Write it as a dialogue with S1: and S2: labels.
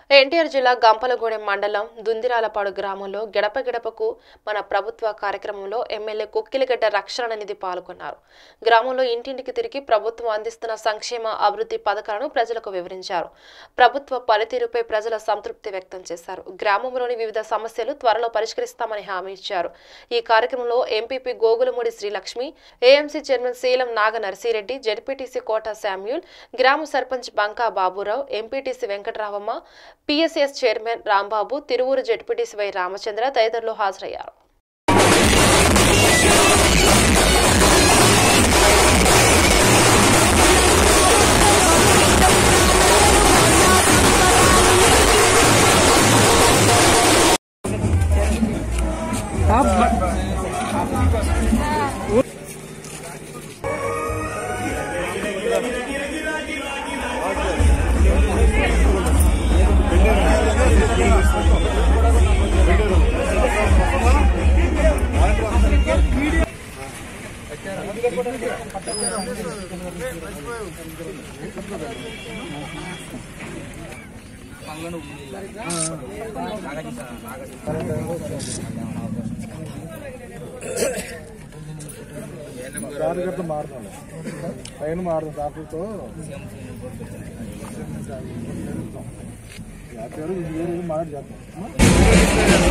S1: ఎన్టీఆర్ జిల్లా గంపలగూడెం మండలం దుందిరాలపాడు గ్రామంలో గడప గడపకు మన ప్రభుత్వ కార్యక్రమంలో ఎమ్మెల్యే కుక్కిలిగడ్డ రక్షణ నిధి పాల్గొన్నారు గ్రామంలో ఇంటింటికి తిరిగి ప్రభుత్వం అందిస్తున్న సంక్షేమ అభివృద్ధి పథకాలను ప్రజలకు వివరించారు ప్రభుత్వ పనితీరుపై ప్రజల సంతృప్తి వ్యక్తం చేశారు గ్రామంలోని వివిధ సమస్యలు త్వరలో పరిష్కరిస్తామని హామీ ఇచ్చారు ఈ కార్యక్రమంలో MPP Gogulamudi Srilakshmi AMC chairman Seelam Naga Narasireddy ZPTC Kota Samuel గ్రామ sarpanch Banka Baburao MPTC Venkataramamma PSS chairman Rambabu Tiruvuru ZPTC Y Ramachandra తదితరులు హాజరయ్యారు
S2: కార్యకర్త మారుతాడు పైన మారుతుంది డాక్టర్తో పేరు మాట చేస్తాం